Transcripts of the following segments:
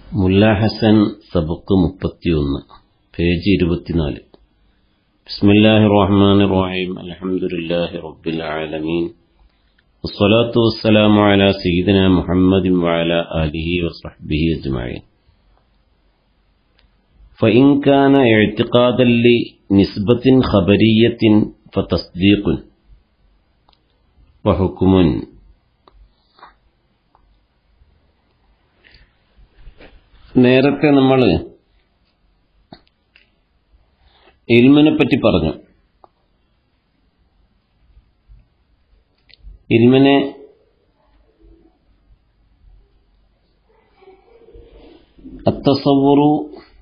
മുല്ല ഹസൻ സബക്ക് മുപ്പത്തിയൊന്ന് പേജ് ഇരുപത്തിനാല് ബിസ്മില്ലാഹി റഹ്മാൻ റഹീം അൽഹംദുലില്ലാഹി റബ്ബിൽ ആലമീൻ والصلاة والسلام على سيدنا محمد وعلى آله وصحبه أجمعين فإن كان اعتقادا لنسبة خبرية فتصديق وحكم നേരത്തെ നമ്മൾ ഇൽമിനെ പറ്റി പറഞ്ഞു ഇൽമിനെ അത്തസവുറു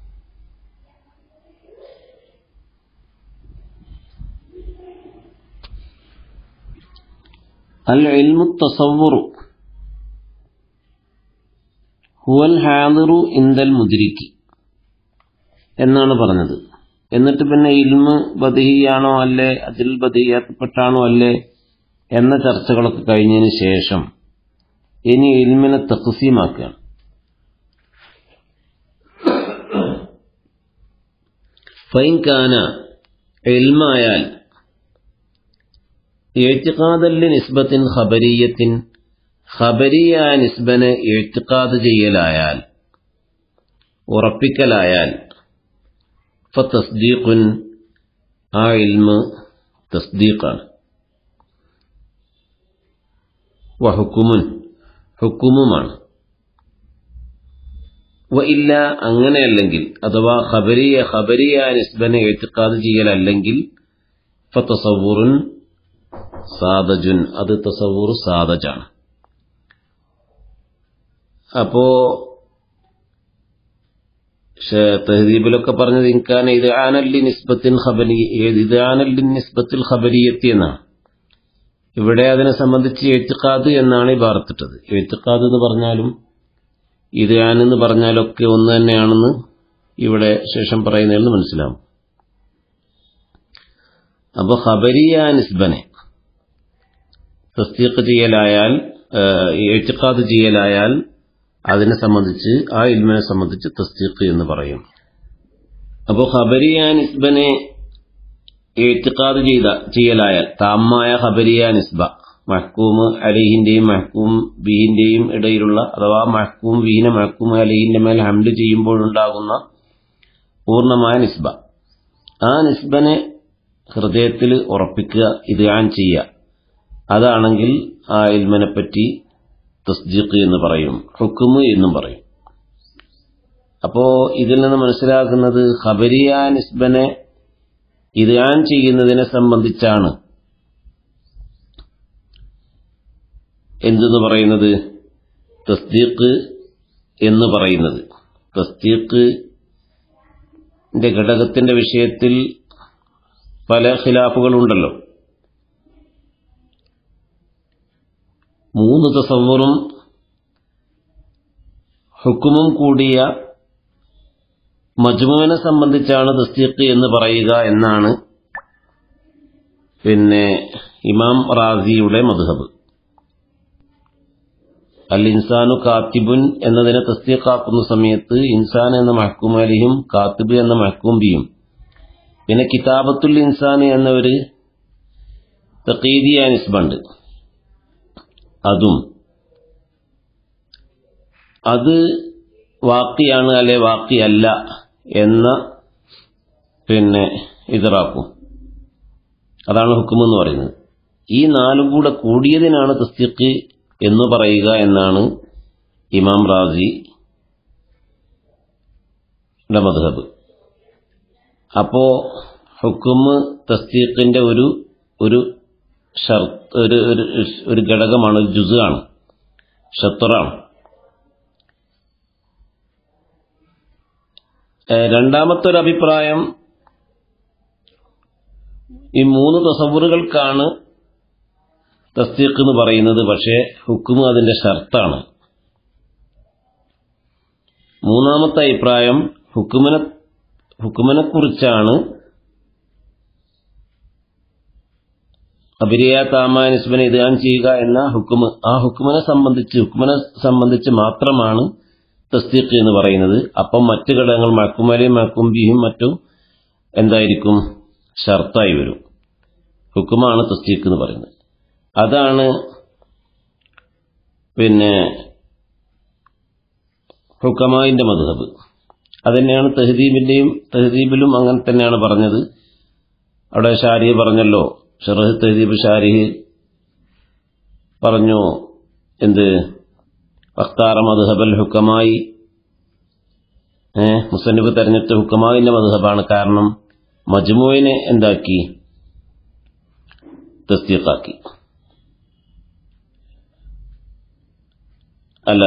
അൽ ഇൽമു തസവുറു ഹുവൽ ഹാദിറു ഇന്ദൽ മുദിരിക്ക് എന്നാണ് പറഞ്ഞത് എന്നിട്ട് പിന്നെ ഇൽമ് ബദിഹിയാണോ അല്ലേ അതിൽ ബദിഹിയാക്കപ്പെട്ടാണോ അല്ലേ എന്ന ചർച്ചകളൊക്കെ കഴിഞ്ഞതിന് ശേഷം ഇനി ഇൽമിനെ തഖസീമാക്കുകയാണ് ഫൈൻകാന ഇൽമായാൽ എഴുത്തിക്കാതല്ലി നിസ്ബത്തിൻ ഖബരീയത്തിൻ ഖബരിയ നിസ്ബന് എഴുത്തിക്കാത് ചെയ്യലായാൽ ഉറപ്പിക്കലായാൽ ഫസ്ദീഖുൻ ആ ഇൽമ് തസ്ദീഖാണ് വഹുക്കുമുൻ ഹുക്കുമുമാണ് വ ഇല്ല അങ്ങനെയല്ലെങ്കിൽ അഥവാ ഖബരിയ ഖബരിയ നിസ്ബനെ എഴുത്തിക്കാത് ചെയ്യലല്ലെങ്കിൽ ഫത്തസവുറുൻ സാദജുൻ അത് തസവുർ സാദജാണ് അപ്പോ തഹദീബിലൊക്കെ പറഞ്ഞത് ഇൻകാൻ ഇത് ആനല്ലി നിസ്ബത്തിൻ ഖബരി ഇത് ആനല്ലി നിസ്ബത്തിൽ ഖബരിയത്തി എന്നാണ് ഇവിടെ അതിനെ സംബന്ധിച്ച് എഴുത്തുക്കാത് എന്നാണ് ഈ വാർത്തിട്ടത് എഴുത്തുക്കാത് എന്ന് പറഞ്ഞാലും ഇത് ആനെന്ന് പറഞ്ഞാലൊക്കെ ഒന്ന് തന്നെയാണെന്ന് ഇവിടെ ശേഷം പറയുന്നതിൽ മനസ്സിലാവും അപ്പൊ ഖബരിയ നിസ്ബനെ തസ്തീഖ് ചെയ്യലായാൽ എഴുത്തുക്കാത് ചെയ്യലായാൽ അതിനെ സംബന്ധിച്ച് ആ ഇൽമിനെ സംബന്ധിച്ച് തസ്തീഖ് എന്ന് പറയും അപ്പോൾ ഖബരിയ നിസ്ബനെ ഏറ്റിക്കാത് ചെയ്ത ചെയ്യലായാൽ താമായ ഖബരിയ നിസ്ബ മഹ്കൂം അലിഹിന്റെയും മഹ്കൂം ബീഹിന്റെയും ഇടയിലുള്ള അഥവാ മഹ്കൂം ബീഹിനെ മഹ്കൂം അലിഹിന്റെ മേൽ ഹംഡ് ചെയ്യുമ്പോഴുണ്ടാകുന്ന പൂർണ്ണമായ നിസ്ബ ആ നിസ്ബനെ ഹൃദയത്തിൽ ഉറപ്പിക്കുക ഇത് ഞാൻ ചെയ്യുക അതാണെങ്കിൽ ആ ഇൽമനെ പറ്റി തസ്ദീഖ് എന്ന് പറയും ഹുക്കുമ് എന്നും പറയും അപ്പോ ഇതിൽ നിന്ന് മനസ്സിലാക്കുന്നത് ഖബരിയ നിസ്ബനെ ഇത് ഞാൻ ചെയ്യുന്നതിനെ സംബന്ധിച്ചാണ് എന്തെന്ന് പറയുന്നത് തസ്ദീഖ് എന്ന് പറയുന്നത് തസ്ദീഖിന്റെ ഘടകത്തിന്റെ വിഷയത്തിൽ പല ഖിലാഫുകളുണ്ടല്ലോ മൂന്ന് തസവറും ഹുക്കുമും കൂടിയ മജ്മുവിനെ സംബന്ധിച്ചാണ് തസ്തീഖ് എന്ന് പറയുക എന്നാണ് പിന്നെ ഇമാം റാസിയുടെ മധുഹബ് അൽ ഇൻസാനു കാത്തിബുൻ എന്നതിനെ തസ്തീഖാക്കുന്ന സമയത്ത് ഇൻസാൻ എന്ന മഹ്കൂം അലിയും കാത്തിബ് എന്ന മഹ്കൂം ബിയും പിന്നെ കിതാബത്തുൽ ഇൻസാൻ എന്ന ഒരു തക്കീദിയ നിസ്ബണ്ട് അതും അത് വാക്കിയാണ് അല്ലെ വാക്കിയല്ല എന്ന പിന്നെ ഇതറാക്കും അതാണ് ഹുക്കും എന്ന് പറയുന്നത് ഈ നാലും കൂടെ കൂടിയതിനാണ് തസ്തിക്ക് എന്ന് പറയുക എന്നാണ് ഇമാം റാസി മധബ് അപ്പോ ഹുക്കുമ് തസ്തീഖിന്റെ ഒരു ഒരു ഷർത്ത് ഒരു ഒരു ഘടകമാണ് ഒരു ജുസാണ് ഷത്തറാണ് രണ്ടാമത്തെ ഒരു അഭിപ്രായം ഈ മൂന്ന് തസവുറുകൾക്കാണ് തസ്തീഖ് എന്ന് പറയുന്നത് പക്ഷേ ഹുക്കും അതിന്റെ ഷർത്താണ് മൂന്നാമത്തെ അഭിപ്രായം ഹുക്കുമിനെ ഹുക്കുമിനെ കുറിച്ചാണ് അബിരിയ താമ നിസ്ബനെ ഇതാൻ ചെയ്യുക എന്ന ഹുക്കുമ് ആ ഹുക്കുമിനെ സംബന്ധിച്ച് ഹുക്കുമിനെ സംബന്ധിച്ച് മാത്രമാണ് തസ്തീഖ് എന്ന് പറയുന്നത് അപ്പം മറ്റു ഘടകങ്ങൾ മഴക്കുമലയും മഴക്കുംബിയും മറ്റും എന്തായിരിക്കും ഷർത്തായി വരും ഹുക്കുമാണ് തസ്തീഖ് എന്ന് പറയുന്നത് അതാണ് പിന്നെ ഹുക്കമായിന്റെ മധുഹബ് അതുതന്നെയാണ് തെഹദീബിന്റെയും തെഹദീബിലും അങ്ങനെ തന്നെയാണ് പറഞ്ഞത് അവിടെ ഷാരിഹ് പറഞ്ഞല്ലോ ഷെറഹ് തെഹദീബ് ഷാരിഹ് പറഞ്ഞു എന്ത് വക്താറ മധുഹബൽ ഹുക്കമായി ഏഹ് മുസന്നിഫ് തെരഞ്ഞെടുത്ത ഹുക്കമാവിന്റെ മധുഹബാണ് കാരണം മജ്മുവിനെ എന്താക്കി തസ്തീഖാക്കി അല്ല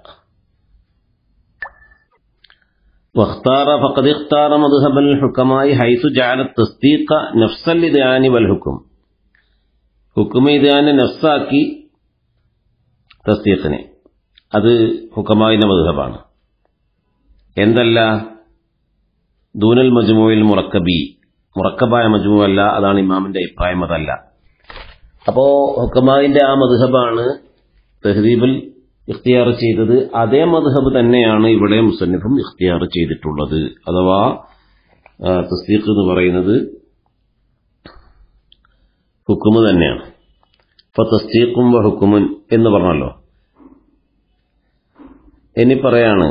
واختار فقد اختار مذهب الحكماء حيث جعل التصديق نفس الإذعان والحكم ഹുക്കും ഇതാനെ നഫ്സാക്കി തസ്തീഖിനെ അത് ഹുക്കമാവിന്റെ മധുഹബാണ് എന്തല്ല ദൂനൽ മജ്മുവിൽ മുറക്കബി മുറക്കബായ മജ്മു അല്ല അതാണ് ഇമാമിന്റെ അഭിപ്രായം അതല്ല അപ്പോ ഹുക്കമാവിന്റെ ആ മധുഹബാണ് തെഹദീബിൽ ഇഖ്തിയാർ ചെയ്തത് അതേ മധുഹബ് തന്നെയാണ് ഇവിടെ മുസന്നിഫും ഇഖ്തിയാർ ചെയ്തിട്ടുള്ളത് അഥവാ തസ്തീഖ് എന്ന് പറയുന്നത് ഹുക്കുമ് തന്നെയാണ് ഇപ്പൊ തസ്തീഖും വ ഹുക്കുമുൻ എന്ന് പറഞ്ഞല്ലോ ഇനി പറയാണ്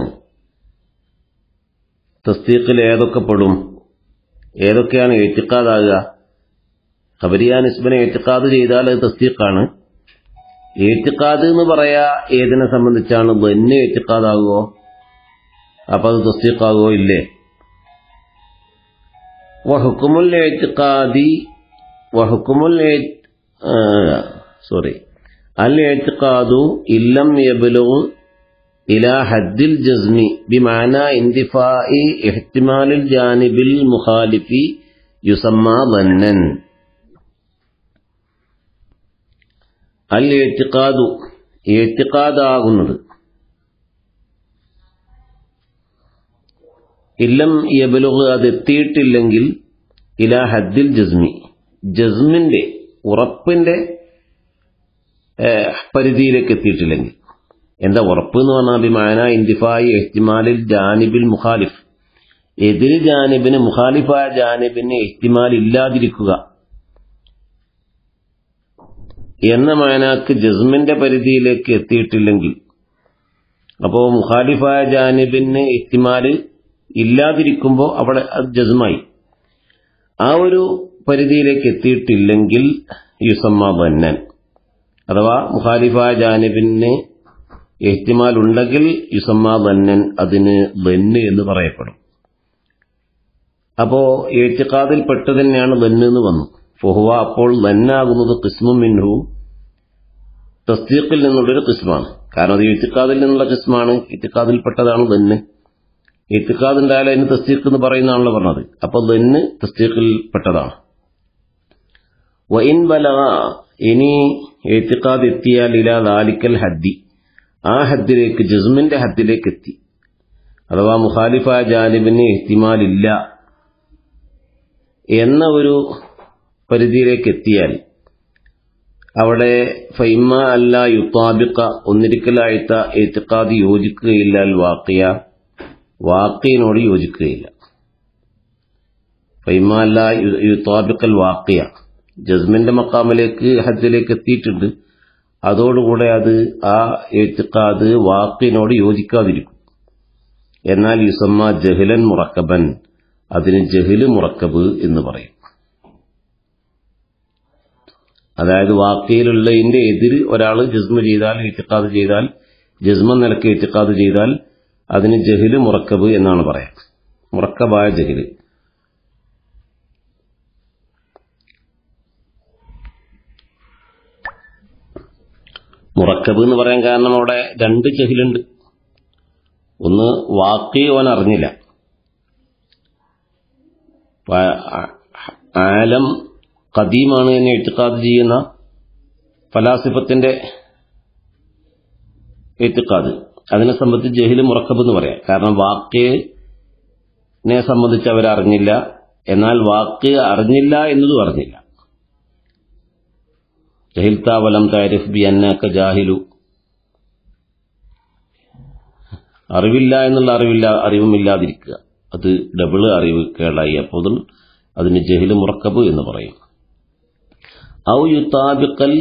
തസ്തീഖിൽ ഏതൊക്കെ പെടും ഏതൊക്കെയാണ് ഏറ്റിക്കാതാകുക ഖബരിയ നിസ്ബനെ ഏറ്റിക്കാത് ചെയ്താൽ അത് തസ്തീഖാണ് ഏറ്റിക്കാത് എന്ന് പറയാ ഏതിനെ സംബന്ധിച്ചാണ് ബന്ന് ഏറ്റിക്കാതാകുമോ അപ്പൊ അത് തസ്തീഖാകുമോ ഇല്ലേ വഹുക്കുമുൽ ഏറ്റിക്കാതി വഹുക്കുമുൽ സോറി അൽ ഏറ്റിക്കാതു ഇല്ലം യബുലു إلى حد الجزم بمعنى اندفاع احتمال الجانب المخالف يسمى ظنا അൽ ഏറ്റിക്കാതു ഏറ്റിക്കാതാകുന്നത് ഇല്ലം യബലുഗ് അത് എത്തിയിട്ടില്ലെങ്കിൽ ഇല ഹദ്ദിൽ ജസ്മി ജസ്മിന്റെ ഉറപ്പിന്റെ പരിധിയിലേക്ക് എത്തിയിട്ടില്ലെങ്കിൽ എന്താ ഉറപ്പ് എന്ന് പറഞ്ഞാൽ ബിമാന ഇന്തിഫായി എഹ്തിമാലിൽ ജാനിബിൽ മുഖാലിഫ് എതിര് ജാനിബിന് മുഖാലിഫായ ജാനിബിന് എഹ്തിമാൽ ഇല്ലാതിരിക്കുക എന്ന മാനാക്ക് ജസ്മിന്റെ പരിധിയിലേക്ക് എത്തിയിട്ടില്ലെങ്കിൽ അപ്പോൾ മുഖാലിഫായ ജാനിബിന് എഹ്തിമാല് ഇല്ലാതിരിക്കുമ്പോൾ അവിടെ അത് ജസ്മായി ആ ഒരു പരിധിയിലേക്ക് എത്തിയിട്ടില്ലെങ്കിൽ യുസമ്മ ബന്നൻ അഥവാ മുഖാലിഫായ ജാനിബിന് എഹ്തിമാൽ ഉണ്ടെങ്കിൽ യുസമ്മ ബന്നൻ അതിന് ബന്ന് എന്ന് പറയപ്പെടും അപ്പോ ഏറ്റിക്കാതിൽ പെട്ട് തന്നെയാണ് ബന്ന് എന്ന് വന്നു ഫുഹുവ അപ്പോൾ ബന്നാകുന്നത് കിസ്മും മിൻഹു തസ്തീഖിൽ നിന്നുള്ളൊരു കിസ്മാണ് കാരണം അത് ഇത്തിക്കാദിൽ നിന്നുള്ള കിസ്മാണ് ഇത്തിക്കാദിൽപ്പെട്ടതാണ് ബന്ന് ഇത്തിക്കാദ് ഉണ്ടായാലും അതിന് തസ്തീഖ് എന്ന് പറയുന്നതാണല്ലോ പറഞ്ഞത് അപ്പൊ ബന്ന് തസ്തീഖിൽ പെട്ടതാണ് വൈൻ ബലക ഇനി ഏത്തിക്കാദ് എത്തിയാൽ ഇല ദാലിക്കൽ ഹദ്ദി ആ ഹദ്ദിലേക്ക് ജസ്മിന്റെ ഹദ്ദിലേക്ക് എത്തി അഥവാ മുഖാലിഫ ജാലിബിന് എഹ്തിമാലില്ല എന്ന ഒരു പരിധിയിലേക്ക് എത്തിയാൽ അവിടെ ഫൈമ അല്ല യുത്താബിക്ക ഒന്നിരിക്കലാഴ്ത്ത ഏത്തിക്കാദ് യോജിക്കുകയില്ല അൽ വാക്കിയ വാക്കിയനോട് യോജിക്കുകയില്ല ഫൈമ അല്ല യുത്താബിക്കൽ വാക്കിയ ജസ്മിന്റെ മക്കാമിലേക്ക് ഹദ്ദിലേക്ക് എത്തിയിട്ടുണ്ട് അതോടുകൂടെ അത് ആ ഏത്തിക്കാത് വാക്കിനോട് യോജിക്കാതിരിക്കും എന്നാൽ യുസമ്മ ജഹിലൻ മുറക്കബൻ അതിന് ജഹില് മുറക്കബ് എന്ന് പറയും അതായത് വാക്കിയിലുള്ളതിന്റെ എതിര് ഒരാൾ ജസ്മ ചെയ്താൽ ഏറ്റിക്കാത് ചെയ്താൽ ജസ്മ നിലക്ക് ഏറ്റിക്കാത് ചെയ്താൽ അതിന് ജഹില് മുറക്കബ് എന്നാണ് പറയാം മുറക്കബായ ജഹില് മുറക്കബ് എന്ന് പറയാൻ കാരണം അവിടെ രണ്ട് ജഹിലുണ്ട് ഒന്ന് വാക്കി ഓൻ അറിഞ്ഞില്ല ആലം കദീമാണ് എന്നെ എഴുത്തുക്കാത് ചെയ്യുന്ന ഫലാസിഫത്തിന്റെ എഴുത്തുക്കാത് അതിനെ സംബന്ധിച്ച് ജഹില് മുറക്കബ് എന്ന് പറയാം കാരണം വാക്കിനെ സംബന്ധിച്ച് അവരറിഞ്ഞില്ല എന്നാൽ വാക്ക് അറിഞ്ഞില്ല എന്നതും അറിഞ്ഞില്ല ജഹിൽത്ത വലം താരിഫ് ബി അന്നക്ക ജാഹിലു അറിവില്ല എന്നുള്ള അറിവില്ല അറിവുമില്ലാതിരിക്കുക അത് ഡബിള് അറിവ് കേടായി അപ്പോൾ അതിന് ജഹില് മുറക്കബ് എന്ന് പറയും ഔ യുത്താബിക്കൽ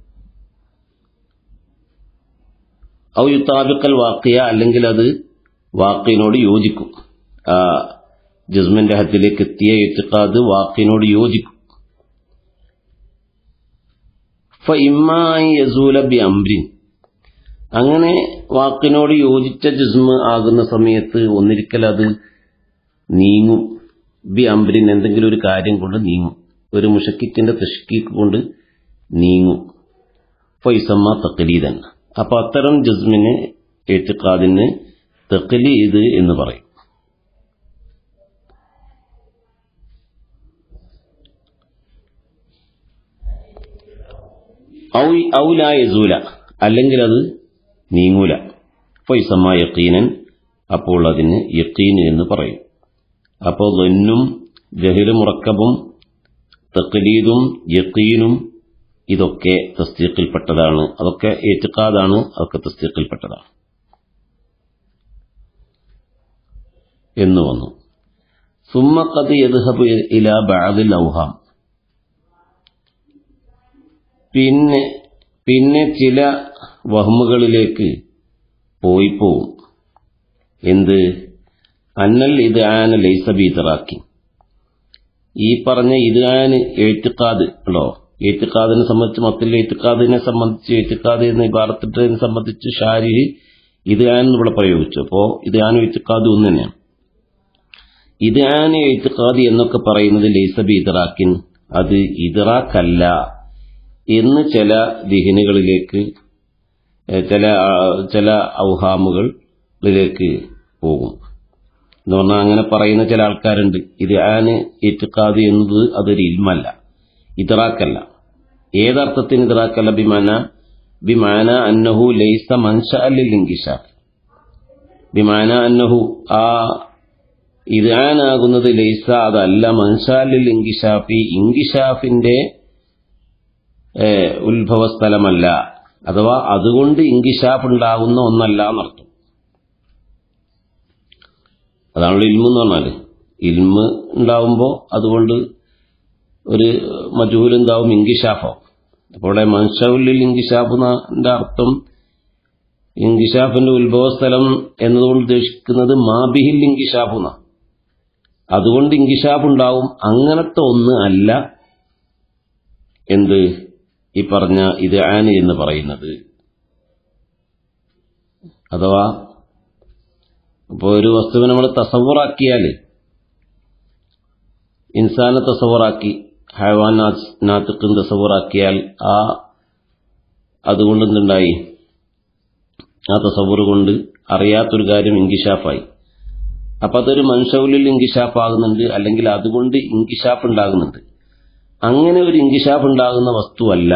ഔ യുത്താബിക്കൽ വാക്കിയ അല്ലെങ്കിൽ അത് വാക്കിനോട് യോജിക്കും ആ ജസ്മിന്റെ ഹത്തിലേക്ക് എത്തിയ ഇത്തിക്കാത് വാക്കിനോട് യോജിക്കും യസൂല ബി അംരിൻ അങ്ങനെ വാക്കിനോട് യോജിച്ച ജിസ്മ് ആകുന്ന സമയത്ത് ഒന്നിരിക്കൽ അത് നീങ്ങും ബി അംബ്രിൻ എന്തെങ്കിലും ഒരു കാര്യം കൊണ്ട് നീങ്ങും ഒരു മുഷക്കിക്കിന്റെ തഷ്കീക്ക് കൊണ്ട് നീങ്ങും ഫൈസമ്മ തക്കലീദൻ അപ്പൊ അത്തരം ജസ്മിന് ഏറ്റുക്കാദിന് തക്കലീദ് എന്ന് പറയും ഔലായസൂല അല്ലെങ്കിൽ അത് നീങ്ങൂല ഫൈസമ്മ യക്കീനൻ അപ്പോൾ അതിന് യക്കീന് എന്ന് പറയും അപ്പോൾ ദൊന്നും ജഹില് മുറക്കബും തക്ലീദും യക്കീനും ഇതൊക്കെ തസ്തീഖിൽപ്പെട്ടതാണ് അതൊക്കെ ഏറ്റുക്കാതാണ് അതൊക്കെ തസ്തീഖിൽപ്പെട്ടതാണ് എന്ന് വന്നു സുമ്മക്കത് യദ്ഹബ് ഇല ബഅദിൽ ഔഹാം പിന്നെ പിന്നെ ചില വഹ്മുകളിലേക്ക് പോയി പോവും എന്ത് അന്നൽ ഇത് ആന ലൈസബീതറാക്കി ഈ പറഞ്ഞ ഇത് ആന് എഴുത്തുക്കാത് ഉണ്ടോ എഴുത്തുക്കാദിനെ സംബന്ധിച്ച് മത്തിൽ എഴുത്തുക്കാദിനെ സംബന്ധിച്ച് എഴുത്തുക്കാത് എന്ന് ഇബാറത്തിട്ടതിനെ സംബന്ധിച്ച് ഷാരി ഇത് ആൻ ഇവിടെ പ്രയോഗിച്ചു അപ്പോ ഇത് ആൻ എഴുത്തുക്കാത് ഒന്ന് തന്നെയാണ് ഇത് ആൻ എഴുത്തുക്കാത് എന്നൊക്കെ പറയുന്നത് ലൈസബി ഇതറാക്കിൻ അത് ഇതറാക്കല്ല എന്ന് ചില ദിഹിനുകളിലേക്ക് ചില ചില ഔഹാമുകളിലേക്ക് പോകും എന്ന് പറഞ്ഞാൽ അങ്ങനെ പറയുന്ന ചില ആൾക്കാരുണ്ട് ഇത് ആന് ഇറ്റിക്കാത് എന്നത് അതൊരു ഇൽമല്ല ഇതറാക്കല്ല ഏതർത്ഥത്തിന് ഇതറാക്കല്ല ബിമാന ബിമാന അന്നഹു ലൈസ മൻഷ അല്ലിൽ ഇംഗിഷാഫ് ബിമാന അന്നഹു ആ ഇത് ആനാകുന്നത് ലൈസ അതല്ല മൻഷ അല്ലിൽ ഇംഗിഷാഫി ഇംഗിഷാഫിന്റെ ഉത്ഭവസ്ഥലമല്ല അഥവാ അതുകൊണ്ട് ഇംഗിഷാഫ് ഉണ്ടാകുന്ന ഒന്നല്ല എന്നർത്ഥം അതാണല്ലോ ഇൽമ എന്ന് പറഞ്ഞാല് ഇൽമ ഉണ്ടാവുമ്പോൾ അതുകൊണ്ട് ഒരു മജൂൽ എന്താവും ഇംഗിഷാഫോ അപ്പോൾ ഇവിടെ മൻഷവുല്ലിൽ ഇംഗിഷാഫിന്റെ അർത്ഥം ഇംഗിഷാഫിന്റെ ഉത്ഭവസ്ഥലം എന്നതുകൊണ്ട് ഉദ്ദേശിക്കുന്നത് മാബിഹിൽ ഇംഗിഷാഫ് എന്നാ അതുകൊണ്ട് ഇംഗിഷാഫ് ഉണ്ടാവും അങ്ങനത്തെ ഒന്ന് അല്ല എന്ത് ഈ പറഞ്ഞ ഇത് ആന് എന്ന് പറയുന്നത് അഥവാ ഇപ്പോൾ ഒരു വസ്തുവിനെ നമ്മൾ തസവറാക്കിയാൽ ഇൻസാനെ തസവറാക്കി ഹൈവാൻ നാത്തുക്കും തസവറാക്കിയാൽ ആ അതുകൊണ്ട് എന്തുണ്ടായി ആ തസവർ കൊണ്ട് അറിയാത്തൊരു കാര്യം ഇങ്കിഷാഫായി അപ്പൊ അതൊരു മനുഷ്യവിലിൽ ഇങ്കിഷാഫ് ആകുന്നുണ്ട് അല്ലെങ്കിൽ അതുകൊണ്ട് ഇങ്കിഷാഫ് ഉണ്ടാകുന്നുണ്ട് അങ്ങനെ ഒരു ഇങ്കിഷാഫ് ഉണ്ടാകുന്ന വസ്തുവല്ല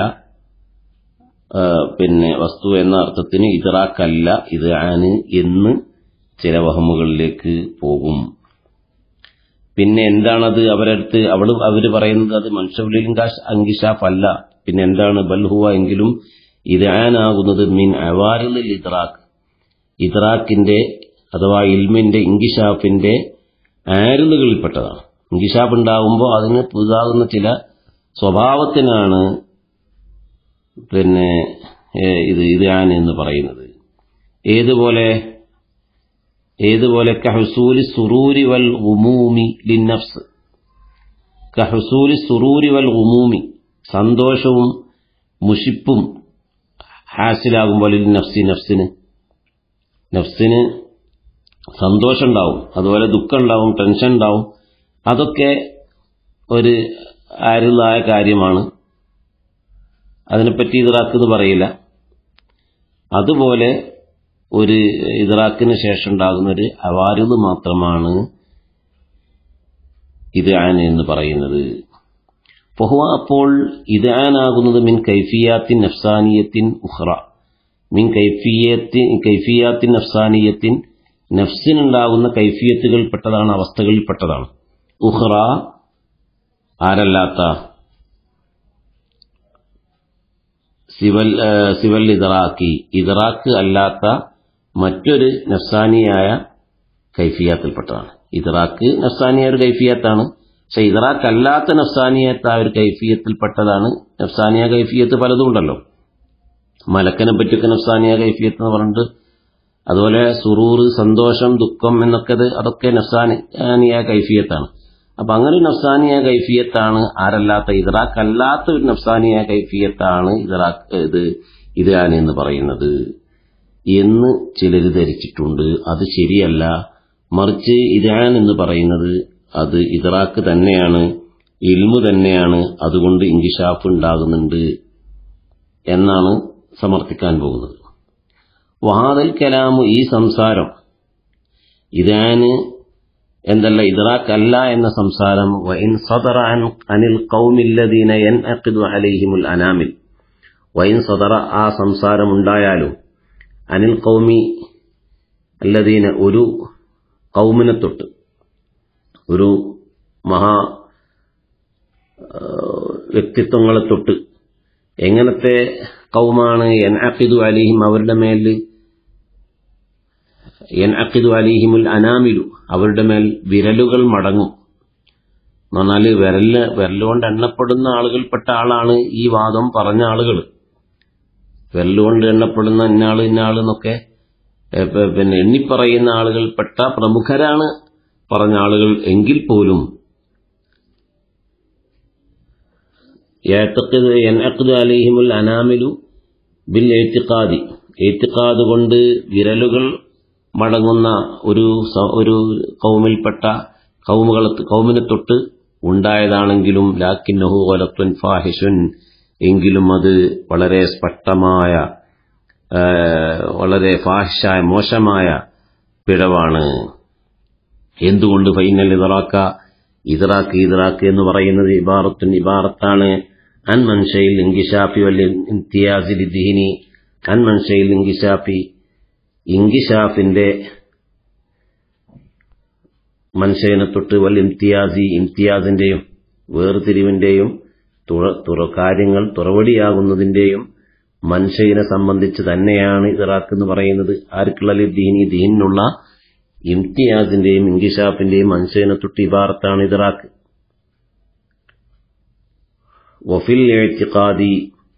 പിന്നെ വസ്തു എന്ന അർത്ഥത്തിന് ഇതറാക്കല്ല ഇത് ആന് എന്ന് ചില വഹമുകളിലേക്ക് പോകും പിന്നെ എന്താണത് അവരടുത്ത് അവള് അവര് പറയുന്നത് അത് മനുഷ്യവിലും അങ്കിഷാഫ് അല്ല പിന്നെ എന്താണ് ബൽഹുവ എങ്കിലും ഇതാനാകുന്നത് മീൻ അവാറിൽ ഇദ്രാഖ് ഇദ്രാഖിന്റെ അഥവാ ഇൽമിന്റെ ഇങ്കിഷാഫിന്റെ ആരുന്നുകളിൽപ്പെട്ടതാണ് ഇങ്കിഷാഫ് ഉണ്ടാകുമ്പോൾ അതിന് പുതുതാകുന്ന ചില സ്വഭാവത്തിനാണ് പിന്നെ ഇത് ഇതാൻ എന്ന് പറയുന്നത് ഏതുപോലെ ഏതുപോലെ കഹസൂലി സുറൂരി വൽ ഉമൂമി ലിന്നഫ്സ് കഹസൂലി സുറൂരി വൽ ഉമൂമി സന്തോഷവും മുഷിപ്പും ഹാസിലാകുമ്പോൾ നഫ്സി നഫ്സിന് നഫ്സിന് സന്തോഷം ഉണ്ടാവും അതുപോലെ ദുഃഖം ഉണ്ടാവും ടെൻഷൻ ഉണ്ടാവും അതൊക്കെ ഒരു ആരുള്ളായ കാര്യമാണ് അതിനെപ്പറ്റി ഇതറാക്കെന്ന് പറയില്ല അതുപോലെ ഒരു ഇതറാക്കിന് ശേഷം ഉണ്ടാകുന്ന ഒരു അവാരുത് മാത്രമാണ് ഇതാൻ എന്ന് പറയുന്നത് പൊഹുവ അപ്പോൾ ഇതാനാകുന്നത് മിൻ കൈഫിയാത്തിൻ നഫ്സാനിയത്തിൻ ഉഹ്റ മിൻ കൈഫിയത്തിൻ കൈഫിയാത്തിൻ നഫ്സാനിയത്തിൻ നഫ്സിനുണ്ടാകുന്ന കൈഫിയത്തുകൾപ്പെട്ടതാണ് അവസ്ഥകളിൽപ്പെട്ടതാണ് ഉഹ്റ ആരല്ലാത്ത സിവൽ സിവൽ ഇതറാക്കി ഇതറാക്ക് അല്ലാത്ത മറ്റൊരു നഫ്സാനിയായ കൈഫിയാത്തിൽപ്പെട്ടതാണ് ഇതറാക്ക് നഫ്സാനിയ ഒരു കൈഫിയത്താണ് പക്ഷെ ഇതറാക്ക് അല്ലാത്ത നഫ്സാനിയത്ത് ആ ഒരു കൈഫിയത്തിൽപ്പെട്ടതാണ് നഫ്സാനിയ കൈഫിയത്ത് പലതും ഉണ്ടല്ലോ മലക്കനെ പറ്റിയൊക്കെ നഫ്സാനിയ കൈഫിയത്ത് എന്ന് പറഞ്ഞിട്ട് അതുപോലെ സുറൂറ് സന്തോഷം ദുഃഖം എന്നൊക്കെ അത് അതൊക്കെ നഫ്സാനിയ കൈഫിയത്താണ് അപ്പൊ അങ്ങനെ ഒരു നഫ്സാനിയ കൈഫിയത്താണ് ആരല്ലാത്ത ഇതറാക്ക് അല്ലാത്ത ഒരു നഫ്സാനിയ കൈഫിയത്താണ് ഇതറാക്ക് ഇത് ഇതാണ് എന്ന് പറയുന്നത് എന്ന് ചിലർ ധരിച്ചിട്ടുണ്ട് അത് ശരിയല്ല മറിച്ച് ഇരാൻ എന്ന് പറയുന്നത് അത് ഇതറാക്ക് തന്നെയാണ് ഇൽമു തന്നെയാണ് അതുകൊണ്ട് ഇങ്കിഷാഫ് ഉണ്ടാകുന്നുണ്ട് എന്നാണ് സമർത്ഥിക്കാൻ പോകുന്നത് വഹാദൽ കലാമു ഈ സംസാരം ഇതാന് എന്തല്ല ഇദ്റാക്കല്ല എന്ന സംസാരം വൈൻ സദറ അനിൽ കൗമില്ലദീന എൻ അഖിദു അലൈഹിമുൽ അനാമിൽ വൈൻ സദറ ആ സംസാരം ഉണ്ടായാലും അനിൽ കൗമി അല്ലദീന ഒരു കൗമിനെ തൊട്ട് ഒരു മഹാ വ്യക്തിത്വങ്ങളെ തൊട്ട് എങ്ങനത്തെ കൗമാണ് എൻ അഖിദു അലിഹിം അവരുടെ മേൽ എൻ അഖിദു അലിഹിമുൽ അനാമിലു അവരുടെ മേൽ വിരലുകൾ മടങ്ങും എന്ന് പറഞ്ഞാൽ വിരല് വിരലുകൊണ്ട് എണ്ണപ്പെടുന്ന ആളുകൾപ്പെട്ട ആളാണ് ഈ വാദം പറഞ്ഞ ആളുകൾ വിരലുകൊണ്ട് എണ്ണപ്പെടുന്ന ഇന്നാള് ഇന്നാള് എന്നൊക്കെ പിന്നെ എണ്ണിപ്പറയുന്ന ആളുകൾപ്പെട്ട പ്രമുഖരാണ് പറഞ്ഞ ആളുകൾ എങ്കിൽ പോലും അലൈഹിമുൽ അനാമിലു ബിൽ ഏത്തിക്കാദി ഏത്തിക്കാദ് കൊണ്ട് വിരലുകൾ മടങ്ങുന്ന ഒരു ഒരു കൗമിൽപ്പെട്ട കൗമുകളെ കൗമിനെ തൊട്ട് ഉണ്ടായതാണെങ്കിലും ലാക്കിന്നഹു ഒലത്വൻ ഫാഹിഷുൻ എങ്കിലും അത് വളരെ സ്പഷ്ടമായ വളരെ ഫാഹിഷായ മോശമായ പിഴവാണ് എന്തുകൊണ്ട് ഫൈനൽ ഇതറാക്ക ഇതറാക്ക് ഇതറാക്ക് എന്ന് പറയുന്നത് ഇബാറത്തുൻ ഇബാറത്താണ് അൻ മൻഷയിൽ ഇങ്കിഷാഫി വല്യ ഇംതിയാസിൽ ദിഹിനി അൻ മൻഷയിൽ ഇങ്കിഷാഫി ഇങ്കിഷാഫിന്റെ മനുഷ്യനെ തൊട്ട് വൽ ഇംതിയാസി ഇംതിയാസിന്റെയും വേർതിരിവിന്റെയും തുറ കാര്യങ്ങൾ തുറവടിയാകുന്നതിന്റെയും മനുഷ്യനെ സംബന്ധിച്ച് തന്നെയാണ് ഇറാഖ് എന്ന് പറയുന്നത് ആർക്കുള്ള ദീനി ദീനിനുള്ള ഇംതിയാസിന്റെയും ഇങ്കിഷാഫിന്റെയും മനുഷ്യനെ തൊട്ട് ഇബാറത്താണ് ഇറാഖ് വഫിൽ എഴുത്തിക്കാദി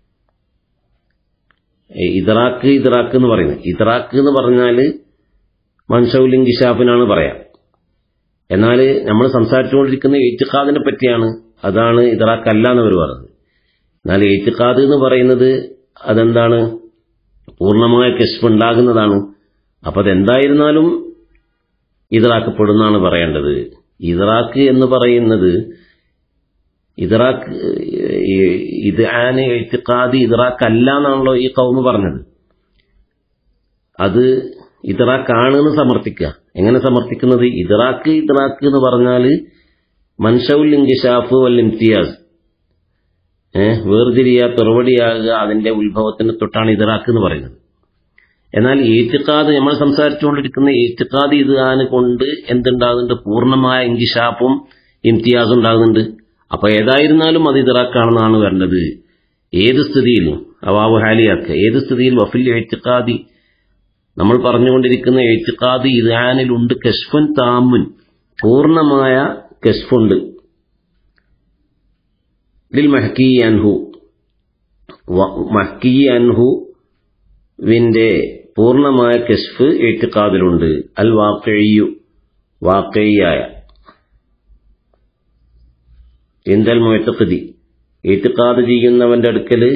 ഇതറാക്ക് ഇതറാക്ക് എന്ന് പറയുന്നത് ഇതറാക്ക് എന്ന് പറഞ്ഞാൽ മൻഷൌൽ ഇങ്കിഷാഫിനാണ് പറയാം എന്നാൽ നമ്മൾ സംസാരിച്ചുകൊണ്ടിരിക്കുന്ന എയ്ത്തിഖാദിനെ പറ്റിയാണ് അതാണ് ഇതറാക്കല്ല എന്നവർ പറഞ്ഞത് എന്നാൽ എയ്ത്തിഖാദ് എന്ന് പറയുന്നത് അതെന്താണ് പൂർണ്ണമായ കെഷ്പ് ഉണ്ടാകുന്നതാണ് അപ്പൊ അതെന്തായിരുന്നാലും ഇതറാക്കപ്പെടുന്നാണ് പറയേണ്ടത് ഇതറാക്ക് എന്ന് പറയുന്നത് ഇതറാക്ക് ഇത് ആന് എഴുത്തിക്കാതി ഇതറാക്കല്ല എന്നാണല്ലോ ഈ കൗമ് പറഞ്ഞത് അത് ഇതറാക്കാണെന്ന് സമർത്ഥിക്കുക എങ്ങനെ സമർത്ഥിക്കുന്നത് ഇതറാക്ക് ഇതറാക്ക് എന്ന് പറഞ്ഞാൽ മൻഷൗൽ ഇങ്കിഷാഫ് വൽ ഇംതിയാസ് ഏഹ് വേർതിരിയ തുറവടിയാകുക അതിന്റെ ഉത്ഭവത്തിന് തൊട്ടാണ് ഇതറാക്ക് എന്ന് പറയുന്നത് എന്നാൽ ഏറ്റുക്കാത് നമ്മൾ സംസാരിച്ചുകൊണ്ടിരിക്കുന്ന ഏറ്റുക്കാത് ഇതാന് കൊണ്ട് എന്തുണ്ടാകുന്നുണ്ട് പൂർണ്ണമായ ഇങ്കിഷാഫും ഇംതിയാസും ഉണ്ടാകുന്നുണ്ട് അപ്പൊ ഏതായിരുന്നാലും അത് ഇതറാക്കാണെന്നാണ് വരേണ്ടത് ഏത് സ്ഥിതിയിലും അവാബ് ഹാലിയാക്ക ഏത് സ്ഥിതിയിൽ വഫിൽ എഴുത്തിക്കാതി നമ്മൾ പറഞ്ഞുകൊണ്ടിരിക്കുന്ന എഴുത്തിക്കാതി ഇതാനിലുണ്ട് കഷ്ഫൻ താമുൻ പൂർണ്ണമായ കഷ്ഫുണ്ട് ലിൽ മഹക്കി അൻഹു മഹക്കി അൻഹു വിന്റെ പൂർണ്ണമായ കഷ്ഫ് എഴുത്തിക്കാതിലുണ്ട് അൽ വാക്കഴിയു വാക്കഴിയായ എന്തൽ മൊയത്തക്കതി ഏറ്റുക്കാത് ചെയ്യുന്നവന്റെ അടുക്കല്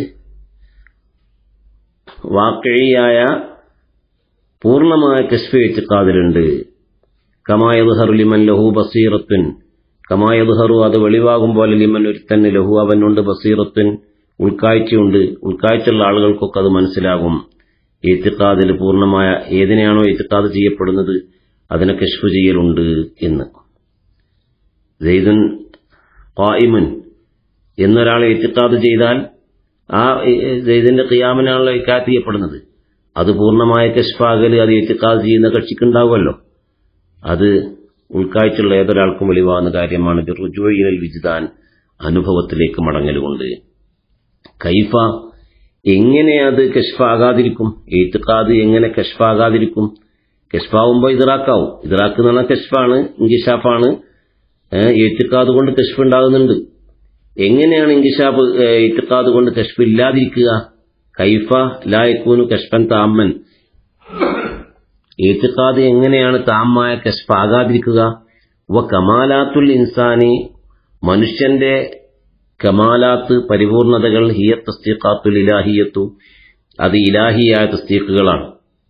വാക്കഴിയായ പൂർണ്ണമായ കശ്ഫ് ഏറ്റുക്കാതിലുണ്ട് കമായദ്ഹറു ലിമൻ ലഹു ബസീറത്തുൻ കമായദ്ഹറു അത് വെളിവാകും പോലെ ലിമൻ ഒരുത്തന് ലഹു അവനുണ്ട് ബസീറത്തുൻ ഉൾക്കാഴ്ചയുണ്ട് ഉൾക്കാഴ്ചയുള്ള ആളുകൾക്കൊക്കെ അത് മനസ്സിലാകും ഏറ്റുക്കാതിൽ പൂർണ്ണമായ ഏതിനെയാണോ ഏറ്റുക്കാത് ചെയ്യപ്പെടുന്നത് അതിനെ കശ്ഫ് ചെയ്യലുണ്ട് എന്ന് ജെയ്ദുൻ ഖായിമുൻ എന്നൊരാൾ ഏറ്റുക്കാത് ചെയ്താൽ ആ ജെയ്ദിന്റെ ഖിയാമിനാണല്ലോ ഇക്കാത്ത് ചെയ്യപ്പെടുന്നത് അത് പൂർണ്ണമായ കശ്ഫാകല് അത് ഏറ്റുക്കാത് ചെയ്യുന്ന കക്ഷിക്കുണ്ടാവുമല്ലോ അത് ഉൾക്കാഴ്ചയുള്ള ഏതൊരാൾക്കും വെളിവാകുന്ന കാര്യമാണ് റുജുവയിൽ വിജിതാൻ അനുഭവത്തിലേക്ക് മടങ്ങലുകൊണ്ട് കൈഫ എങ്ങനെ അത് കഷ്ഫാകാതിരിക്കും എഴുത്തുക്കാത് എങ്ങനെ കഷ്ഫാകാതിരിക്കും കഷ്ഫാവുമ്പോൾ ഇതറാക്കാവും ഇതറാക്ക് എന്ന് പറഞ്ഞാൽ കഷ്ഫാണ് ഇങ്കിഷാഫാണ് എഴുത്തുക്കാത് കൊണ്ട് കഷ്ഫ് ഉണ്ടാകുന്നുണ്ട് എങ്ങനെയാണ് ഇങ്കിഷാഫ് എഴുത്തുക്കാത് കൊണ്ട് കഷ്ഫ് ഇല്ലാതിരിക്കുക കൈഫ ലായക്കൂനു കഷ്ഫൻ താമൻ എഴുത്തുക്കാത് എങ്ങനെയാണ് താമായ കഷ്ഫാകാതിരിക്കുക വ കമാലാത്തുൽ ഇൻസാനി മനുഷ്യന്റെ കമാലാത്ത് പരിപൂർണതകൾ ഹിയ തസ്തീഖാത്തുൽ ഇലാഹിയത്തു അത് ഇലാഹിയായ തസ്തീഖുകളാണ്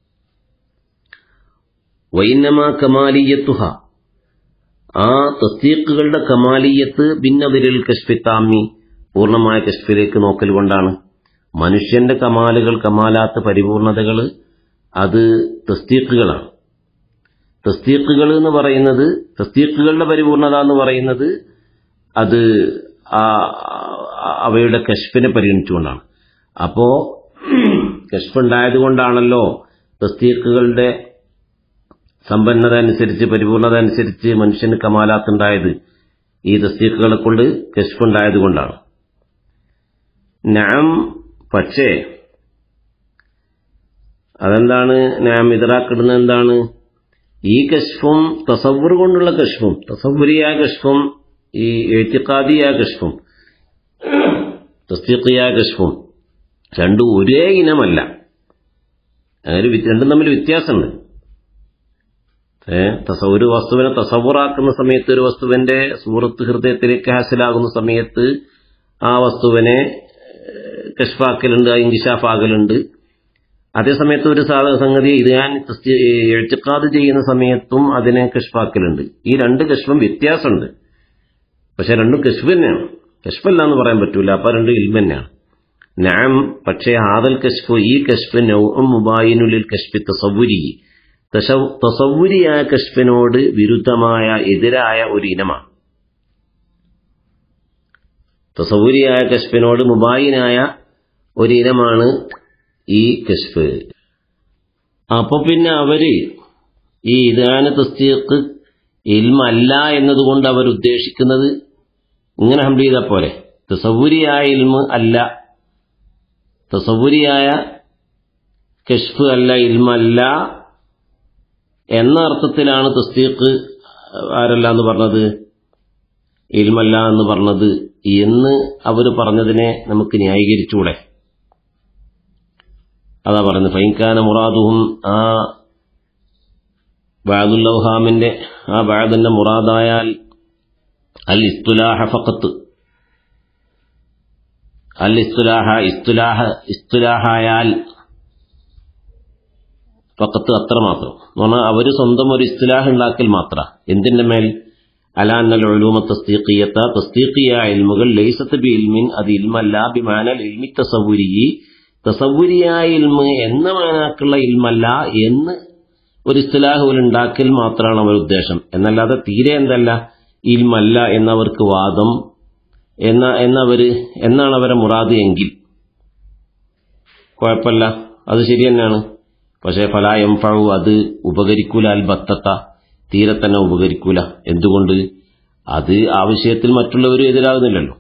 വൈന്നമ കമാലിയത്തുഹ ആ തസ്തീഖുകളുടെ കമാലിയത്ത് ഭിന്നവിരൽ കശ്ഫിത്താമി പൂർണ്ണമായ കശ്ഫിലേക്ക് നോക്കൽ കൊണ്ടാണ് മനുഷ്യന്റെ കമാലുകൾ കമാലാത്ത് പരിപൂർണതകൾ അത് തസ്തീഖുകളാണ് തസ്തീഖുകൾ എന്ന് പറയുന്നത് തസ്തീഖുകളുടെ പരിപൂർണത എന്ന് പറയുന്നത് അത് ആ അവയുടെ കശ്ഫിനെ പരിഗണിച്ചുകൊണ്ടാണ് അപ്പോ കശ്ഫ് ഉണ്ടായത് കൊണ്ടാണല്ലോ തസ്തീഖുകളുടെ സമ്പന്നത അനുസരിച്ച് പരിപൂർണത അനുസരിച്ച് മനുഷ്യന് കമാലാത്തുണ്ടായത് ഈ തസ്തീഖുകളെ കൊണ്ട് കശ്ഫ് ഉണ്ടായത് കൊണ്ടാണ് നാം പക്ഷേ അതെന്താണ് നാം ഇതറാക്കിടുന്നത് എന്താണ് ഈ കശ്ഫും തസവർ കൊണ്ടുള്ള കശ്ഫും തസവുരിയായ കശ്ഫും ഈ എഴുത്തിക്കാദിയായ കശ്ഫും തസ്തീഖിയായ കശ്ഫും രണ്ടും ഒരേ ഇനമല്ല അങ്ങനെ രണ്ടും തമ്മിൽ വ്യത്യാസമുണ്ട് ഒരു വസ്തുവിനെ തസവുറാക്കുന്ന സമയത്ത് ഒരു വസ്തുവിന്റെ സൂറത്ത് ഹൃദയത്തിലേക്ക് ഹാസിലാകുന്ന സമയത്ത് ആ വസ്തുവിനെ കഷ്ഫാക്കലുണ്ട് ഇങ്കിഷാഫാകലുണ്ട് അതേസമയത്ത് ഒരു സംഗതി ഇത് ഞാൻ എഴുത്തിക്കാത് ചെയ്യുന്ന സമയത്തും അതിനെ കഷ്ഫാക്കലുണ്ട് ഈ രണ്ട് കഷ്ഫും വ്യത്യാസമുണ്ട് പക്ഷെ രണ്ടും കഷ്ഫ് തന്നെയാണ് കഷ്ഫല്ല എന്ന് പറയാൻ പറ്റൂല അപ്പൊ രണ്ട് ഇൽമ തന്നെയാണ് നാം പക്ഷേ ഹാദൽ കഷ്ഫ് ഈ കഷ്ഫ് നൗം മുബായിനുള്ളിൽ കഷ്ഫി തസവുരി തസവുരിയായ കഷ്ഫിനോട് വിരുദ്ധമായ എതിരായ ഒരു ഇനമാണ് തസവുരിയായ കഷ്ഫിനോട് മുബായിനായ ഒരു ഇനമാണ് ഈ കഷ്ഫ് അപ്പൊ പിന്നെ അവര് ഈ ഇതാന തസ്തീഖ് ഇൽമല്ല എന്നതുകൊണ്ട് അവർ ഉദ്ദേശിക്കുന്നത് ഇങ്ങനെ ഹംഡ് ചെയ്താൽ പോരെ തസവുരിയായ ഇൽമ് അല്ല തസവുരിയായ കഷ്ഫ് അല്ല ഇൽമല്ല എന്ന അർത്ഥത്തിലാണ് തസ്തീഖ് ആരല്ല എന്ന് പറഞ്ഞത് ഇൽമല്ല എന്ന് പറഞ്ഞത് എന്ന് അവർ പറഞ്ഞതിനെ നമുക്ക് ന്യായീകരിച്ചൂടെ അതാ പറയുന്നത് ഫൈൻഖാന മുറാദുഹും ആ ബാദുല്ലൗഹാമിന്റെ ആ ബാദിന്റെ മുറാദായാൽ അൽ ഇസ്തുലാഹ ഫക്കത്ത് അൽ ഇസ്തുലാഹ ഇസ്തുലാഹ ഇസ്തുലാഹായാൽ ഫക്കത്ത് അത്രമാത്രം എന്ന് പറഞ്ഞാൽ അവർ സ്വന്തം ഒരു ഇസ്തുലാഹ് ഉണ്ടാക്കൽ മാത്ര എന്തിന്റെ മേൽ അലാന്നൽ ഒലൂമ തസ്തീഖിയത്ത തസ്തീഖിയ ഇൽമുകൾ ലൈസത്ത് ബി ഇൽമിൻ അത് ഇൽമല്ല ബിമാനൽ ഇൽമി തസവുരി തസവുരിയായ ഇൽമ് എന്ന മാനാക്കുള്ള ഇൽമല്ല എന്ന് ഒരു ഇസ്തുലാഹ് ഒരു ഉണ്ടാക്കൽ മാത്രമാണ് അവർ ഉദ്ദേശം എന്നല്ലാതെ തീരെ എന്തല്ല ഇൽമല്ല എന്നവർക്ക് വാദം എന്ന എന്നവര് എന്നാണ് അവരെ മുറാദ് എങ്കിൽ കുഴപ്പമില്ല അത് ശരി തന്നെയാണ് പക്ഷേ ഫല എംഫഴു അത് ഉപകരിക്കൂല അൽ ബത്തത്ത തീരെ തന്നെ ഉപകരിക്കൂല എന്തുകൊണ്ട് അത് ആ വിഷയത്തിൽ മറ്റുള്ളവരും എതിരാകുന്നില്ലല്ലോ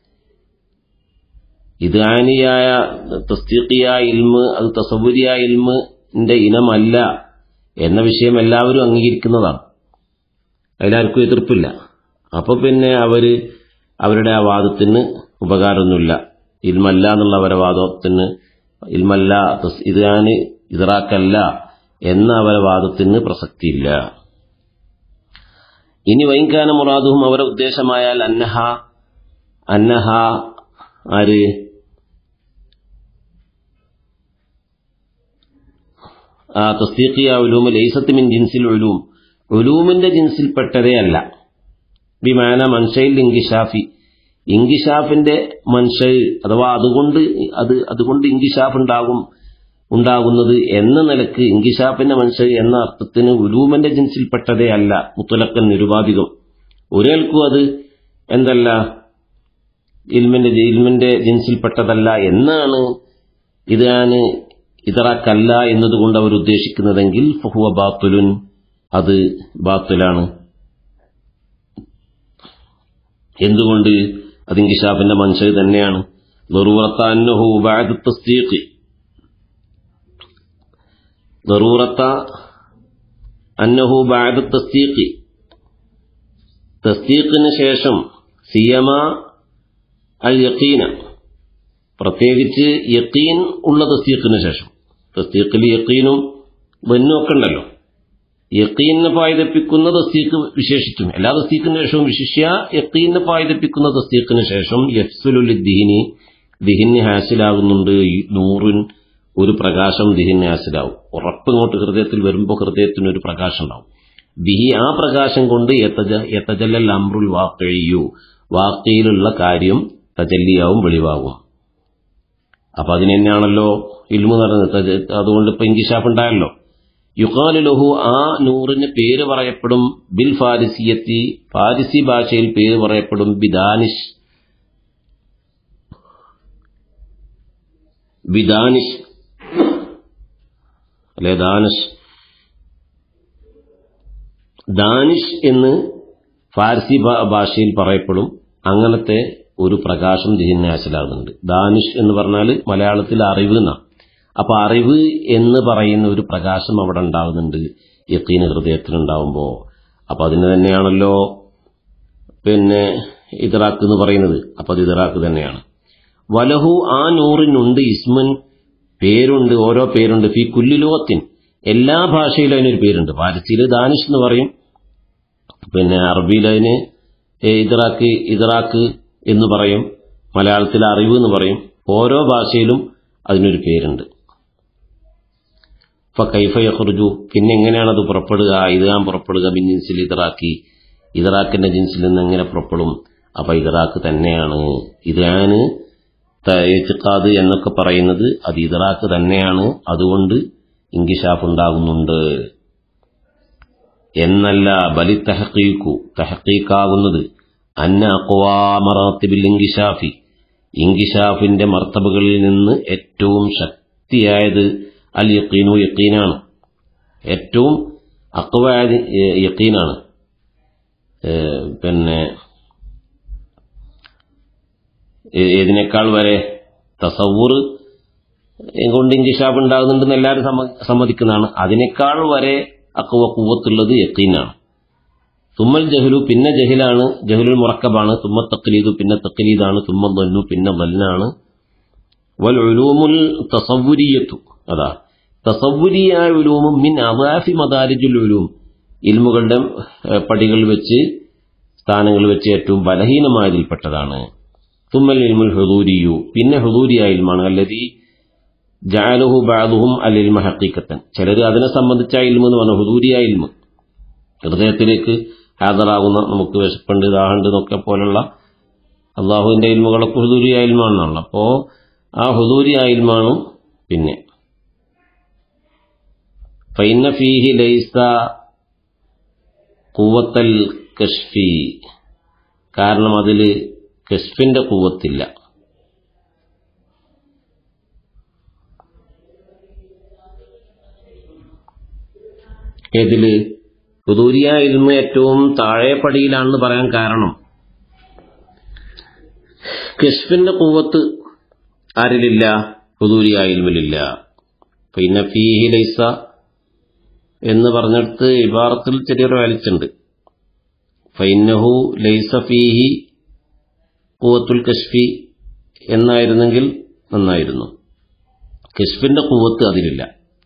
ഇത് ആനിയായ തസ്തീഖിയായ ഇൽമ് അത് തസവുരിയായ ഇൽമിന്റെ ഇനമല്ല എന്ന വിഷയം എല്ലാവരും അംഗീകരിക്കുന്നതാണ് അതിലാർക്കും എതിർപ്പില്ല അപ്പൊ പിന്നെ അവര് അവരുടെ ആ വാദത്തിന് ഉപകാരമൊന്നുമില്ല ഇൽമല്ല എന്നുള്ള അവരുടെ വാദത്തിന് ഇൽമല്ല ഇത് ഞാൻ ഇതറാക്കല്ല എന്ന അവരുടെ വാദത്തിന് പ്രസക്തിയില്ല ഇനി വൈകാന മുറാദും അവരുടെ ഉദ്ദേശമായാൽ അന്നഹ അന്നഹ ആര് ആ തസ്തീഖിയ ഉലൂം ലൈസത്ത് മിൻ ജിൻസിൽ ഉലൂം ഉലൂമിന്റെ ജിൻസിൽപ്പെട്ടതേ അല്ല ബിമാന മൻഷയിൽ ഇങ്കിഷാഫി ഇങ്കിഷാഫിന്റെ മൻഷൽ അഥവാ അതുകൊണ്ട് അത് അതുകൊണ്ട് ഇങ്കിഷാഫ് ഉണ്ടാകും ഉണ്ടാകുന്നത് എന്ന നിലക്ക് ഇങ്കിഷാഫിന്റെ മൻഷൽ എന്ന അർത്ഥത്തിന് ഉലൂമിന്റെ ജിൻസിൽപ്പെട്ടതേ അല്ല മുത്തലക്കൻ നിരുപാധികം ഒരാൾക്കും അത് എന്തല്ല ഇൽമിന്റെ ഇൽമിന്റെ ജിൻസിൽപ്പെട്ടതല്ല എന്നാണ് ഇതാണ് ഇതറാക്കല്ല എന്നതുകൊണ്ട് അവർ ഉദ്ദേശിക്കുന്നതെങ്കിൽ ഫഹുവ ബാത്തുലുൻ അത് ബാത്തുലാണ് എന്തുകൊണ്ട് അത് ഇങ്കിഷാഫിന്റെ മൻഷ തന്നെയാണ് ضرورة أنه بعد التصديق ضرورة أنه بعد التصديق തസ്തീഖിന് ശേഷം സിയമ അൽ യക്കീന പ്രത്യേകിച്ച് യക്കീൻ ഉള്ള തസ്തീഖിന് ശേഷം തസ്തീഖിൽ യക്കീനും ബന്നും ഒക്കെ ഉണ്ടല്ലോ യക്കീനിനെ പായുധപ്പിക്കുന്ന തസ്തീഖ് വിശേഷിച്ചും എല്ലാ തസ്തീഖിന് ശേഷവും വിശിഷ്യ യക്കീനിനെ പായുധപ്പിക്കുന്ന തസ്തീഖിന് ശേഷം യഫ്സുലുൽ ദിഹിനി ദിഹിന് ഹാസിലാകുന്നുണ്ട് നൂറിൻ ഒരു പ്രകാശം ദിഹിന് ഹാസിലാവും ഉറപ്പ് ഇങ്ങോട്ട് ഹൃദയത്തിൽ വരുമ്പോൾ ഹൃദയത്തിന് ഒരു പ്രകാശം ഉണ്ടാവും ബിഹി ആ പ്രകാശം കൊണ്ട് യത്തജല്ലൽ അമ്രുൽ വാക്കഴിയു വാക്കയിലുള്ള കാര്യം തജല്ലിയാവും വെളിവാകും അപ്പൊ അതിന് തന്നെയാണല്ലോ ഇൽമു നടന്നത് അതുകൊണ്ട് ഇപ്പൊ ഇൻകിഷാഫ് ഉണ്ടായല്ലോ യുഖാലു ലഹു ആ നൂറിന് പേര് പറയപ്പെടും ബിൽ ഫാരിസിയത്തി ഫാരിസി ഭാഷയിൽ പേര് പറയപ്പെടും ബിദാനിഷ് ബിദാനിഷ് അല്ലെ ദാനിഷ് ദാനിഷ് എന്ന് ഫാർസി ഭാഷയിൽ പറയപ്പെടും അങ്ങനത്തെ ഒരു പ്രകാശം ദിഹിന്നാശലാകുന്നുണ്ട് ദാനിഷ് എന്ന് പറഞ്ഞാൽ മലയാളത്തിൽ അറിവ് എന്നാണ് അപ്പൊ അറിവ് എന്ന് പറയുന്ന ഒരു പ്രകാശം അവിടെ ഉണ്ടാകുന്നുണ്ട് യക്കീന് ഹൃദയത്തിലുണ്ടാവുമ്പോൾ അപ്പൊ അതിന് തന്നെയാണല്ലോ പിന്നെ ഇതറാക്ക് എന്ന് പറയുന്നത് അപ്പൊ അത് ഇതറാക്ക് തന്നെയാണ് വലഹു ആ നൂറിനുണ്ട് ഇസ്മൻ പേരുണ്ട് ഓരോ പേരുണ്ട് ഫി കുല്ലുലോകത്തിൻ എല്ലാ ഭാഷയിലും അതിനൊരു പേരുണ്ട് പാരസിയിൽ ദാനിഷ് എന്ന് പറയും പിന്നെ അറബിയിൽ അതിന് ഇതറാക്ക് ഇതറാക്ക് എന്ന് പറയും മലയാളത്തിൽ അറിവ് എന്ന് പറയും ഓരോ ഭാഷയിലും അതിനൊരു പേരുണ്ട് ഇപ്പൊ കൈഫ യഹ്റുജു പിന്നെ എങ്ങനെയാണ് അത് പുറപ്പെടുക ഇതാൻ പുറപ്പെടുക ബിൻ ജിൻസിൽ ഇതറാക്കി ഇതറാക്കിന്റെ ജിൻസിൽ നിന്ന് എങ്ങനെ പുറപ്പെടും അപ്പൊ ഇതറാക്ക് തന്നെയാണ് ഇതാണ് എത്തിക്കാത് എന്നൊക്കെ പറയുന്നത് അത് ഇതറാക്ക് തന്നെയാണ് അതുകൊണ്ട് ഇങ്കിഷാഫ് ഉണ്ടാകുന്നുണ്ട് എന്നല്ല ബലി തഹക്കീക്കു തഹക്കീക്കാകുന്നത് അന്ന അക്വാമറാത്തിബിൽ ഇങ്കിഷാഫി ഇങ്കിഷാഫിന്റെ മർത്തബുകളിൽ നിന്ന് ഏറ്റവും ശക്തിയായത് അൽ യക്കീനു യക്കീനാണ് ഏറ്റവും അക്വായത് യക്കീനാണ് പിന്നെ ഏതിനേക്കാൾ വരെ തസവൂർ കൊണ്ട് ഇങ്കിഷാഫ് ഉണ്ടാകുന്നുണ്ടെന്ന് എല്ലാവരും സമ്മതിക്കുന്നതാണ് അതിനേക്കാൾ വരെ അക്കുവ കൂവത്തുള്ളത് യക്കീനാണ് തുമ്മൽ ജഹലു പിന്നെ ജഹിലാണ് ജഹലുൽ മുറക്കബാണ് തുമ്മ തക്ലീദു പിന്നെ തക്ലീദാണ് തുമ്മ ദന്നു പിന്നെ വല്ലാണ് വൽ ഉലൂമുൽ തസവുരിയത്തു അതാ തസവുരിയായ ഉലൂമും മിൻ അവാഫി മദാരിജുൽ ഉലൂം ഇൽമുകളുടെ പടികൾ വെച്ച് സ്ഥാനങ്ങൾ വെച്ച് ഏറ്റവും ബലഹീനമായതിൽപ്പെട്ടതാണ് തുമ്മൽ ഇൽമുൽ ഹുദൂരിയു പിന്നെ ഹുദൂരിയ ഇൽമാണ് അല്ലതി ജാലുഹു ബാദുഹും അൽ ഇൽമ ഹക്കീക്കത്തൻ ചിലർ അതിനെ സംബന്ധിച്ച ഇൽമ എന്ന് പറഞ്ഞ ഹുദൂരിയ ഇൽമ ഹൃദയത്തിലേക്ക് ഹാജറാകുന്ന നമുക്ക് വിശപ്പുണ്ട് ദാഹുണ്ട് എന്നൊക്കെ പോലുള്ള അള്ളാഹുവിന്റെ ഇൽമുകളൊക്കെ ഹുദൂരിയ ഇൽമാണെന്നാണല്ലോ അപ്പോ ആ ഹുദൂരിയ ഇൽമാണും പിന്നെ ഫൈന ഫീഹി ലൈസ കൂവത്തൽ കഷ്ഫി കാരണം അതിൽ കഷ്ഫിന്റെ കൂവത്തില്ല ഏതില് ഹുദൂരിയ ഇൽമ ഏറ്റവും താഴെ പടിയിലാണെന്ന് പറയാൻ കാരണം കഷ്ഫിന്റെ കൂവത്ത് ആരിലില്ല ഹുദൂരിയ ഇൽമിലില്ല പിന്നെ ഫീഹി ലൈസ എന്ന് പറഞ്ഞിടത്ത് ഇബാറത്തിൽ ചെറിയൊരു വലിച്ചുണ്ട് ഫൈനഹു ലൈസ ഫീഹി കൂവത്തുൽ കഷ്ഫി എന്നായിരുന്നെങ്കിൽ നന്നായിരുന്നു കഷ്ഫിന്റെ കൂവത്ത് അതിലില്ല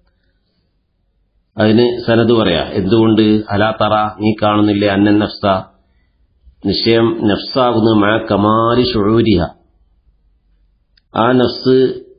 അതിന് സനത് പറയാ എന്തുകൊണ്ട് അലാ തറ നീ കാണുന്നില്ലേ അന്നൻ നഫ്സ നിശ്ചയം നഫ്സാകുന്ന മഴ കമാരി ഷുഴൂരിഹ ആ നഫ്സ്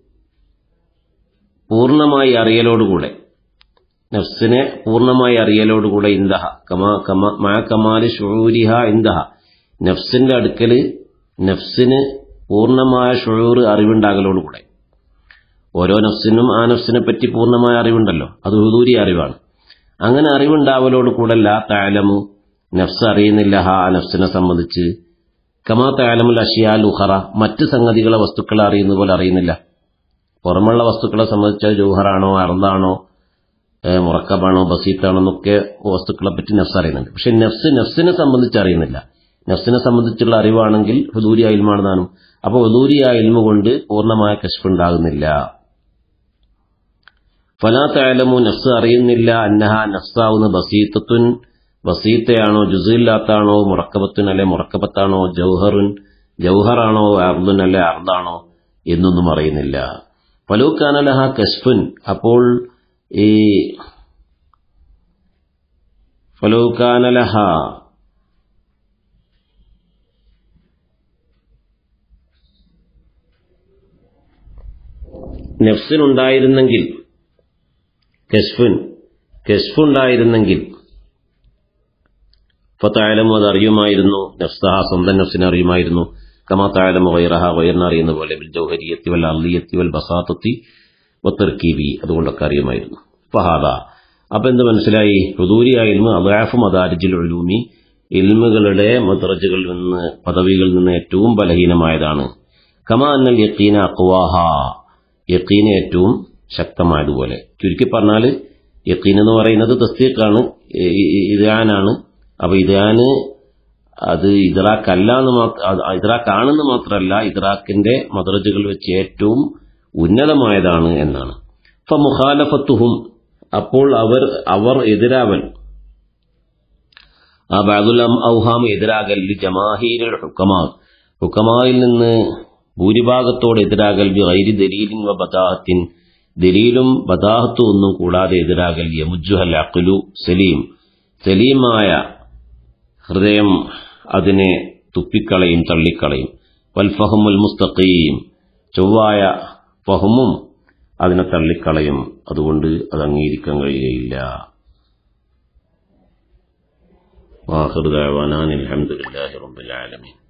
പൂർണ്ണമായി അറിയലോടുകൂടെ നഫ്സിനെ പൂർണ്ണമായി അറിയലോടുകൂടെ ഇന്ദഹ കമാ കമാ മഴ കമാലി ഷുഴൂരിഹ ഇന്ദഹ നഫ്സിന്റെ അടുക്കല് നഫ്സിന് പൂർണ്ണമായ ഷുഴൂർ അറിവുണ്ടാകലോടുകൂടെ ഓരോ നഫ്സിനും ആ നഫ്സിനെ പറ്റി പൂർണ്ണമായ അറിവുണ്ടല്ലോ അത് ഹുദൂരി അറിവാണ് അങ്ങനെ അറിവുണ്ടാവലോട് കൂടെ ലാ താലമു നഫ്സ് അറിയുന്നില്ല ഹാ ആ നഫ്സിനെ സംബന്ധിച്ച് കമാ താലമുൽ അഷിയാൽ ഉഹറ മറ്റ് സംഗതികളെ വസ്തുക്കളെ അറിയുന്ന പോലെ അറിയുന്നില്ല പുറമുള്ള വസ്തുക്കളെ സംബന്ധിച്ച് ജൗഹറാണോ അർദാണോ മുറക്കബാണോ ബസീത്താണോ എന്നൊക്കെ വസ്തുക്കളെ പറ്റി നഫ്സ് അറിയുന്നുണ്ട് പക്ഷെ നഫ്സ് നഫ്സിനെ സംബന്ധിച്ച് അറിയുന്നില്ല നഫ്സിനെ സംബന്ധിച്ചുള്ള അറിവാണെങ്കിൽ ഹുദൂരിയ ഇൽമാണ് താനും അപ്പോൾ ഹുദൂരിയ ഇൽമ കൊണ്ട് പൂർണ്ണമായ കശ്ഫ് ഉണ്ടാകുന്നില്ല ഫലാ തഅലമു നഫ്സ് അറിയുന്നില്ല അന്നഹ നഫ്സാവുന്ന ബസീത്തത്തുൻ ബസീത്തയാണോ ജുസില്ലാത്താണോ മുറക്കബത്തുൻ അല്ലെ മുറക്കബത്താണോ ജൗഹറുൻ ജൗഹറാണോ അർദുൻ അല്ലെ അർദാണോ എന്നൊന്നും അറിയുന്നില്ല ഫലൂക്കാനലഹ കശ്ഫുൻ അപ്പോൾ ഈ ഫലൂക്കാനലഹ നഫ്സിനുണ്ടായിരുന്നെങ്കിൽ കശ്ഫുൻ കശ്ഫുണ്ടായിരുന്നെങ്കിൽ ഫത്തായാലും അത് അറിയുമായിരുന്നു നഫ്സഹ സ്വന്തം നഫ്സിനെ അറിയുമായിരുന്നു കമാ തായാലും വൈറഹ വൈറിനെ അറിയുന്ന പോലെ ബിൽ ജൗഹരിയത്തി വൽ അള്ളിയത്തി വൽ ബസാത്തത്തി വത്തർക്കീബി അതുകൊണ്ടൊക്കെ അറിയുമായിരുന്നു ഫഹാദ അപ്പൊ എന്ത് മനസ്സിലായി ഹുദൂരിയ ഇൽമ് അദാഫ് മദാരിജിൽ ഒലൂമി ഇൽമുകളുടെ മദ്രജുകളിൽ നിന്ന് പദവികളിൽ നിന്ന് ഏറ്റവും ബലഹീനമായതാണ് കമാ അന്നൽ യക്കീന അക്വാഹ യക്കീന ഏറ്റവും ശക്തമായതുപോലെ ചുരുക്കി പറഞ്ഞാൽ യക്കീൻ എന്ന് പറയുന്നത് തസ്തീഖാണ് ഇതാനാണ് അപ്പൊ ഇതാന് അത് ഇദ്രാക്കല്ല എന്ന് മാത്രം ഇദ്രാക്കാണെന്ന് മാത്രമല്ല ഇദ്രാക്കിന്റെ മദ്രജുകൾ വെച്ച് ഏറ്റവും ഉന്നതമായതാണ് എന്നാണ് ഫ മുഖാലഫത്തുഹും അപ്പോൾ അവർ അവർ എതിരാവൽ ആ ബാദുൽ ഔഹാം എതിരാകൽ ജമാഹീരുൽ ഹുക്കമാ ഹുക്കമായിൽ നിന്ന് ഭൂരിഭാഗത്തോട് എതിരാകൽ ബി ഗൈരി ദലീലിൻ വ ബദാഹത്തിൻ ദലീലും ബദാഹത്തും ഒന്നും കൂടാതെ എതിരാകൽ യമുജുഹൽ അഖ്ലു സലീം സലീമായ ഹൃദയം അതിനെ തുപ്പിക്കളയും തള്ളിക്കളയും വൽഫഹമുൽ മുസ്തഖീം ചൊവ്വായ ഫഹമും അതിനെ തള്ളിക്കളയും അതുകൊണ്ട് അത് അംഗീകരിക്കാൻ കഴിയുകയില്ല വാഹിർ ദഅവാനാൻ അൽഹംദുലില്ലാഹി റബ്ബിൽ ആലമീൻ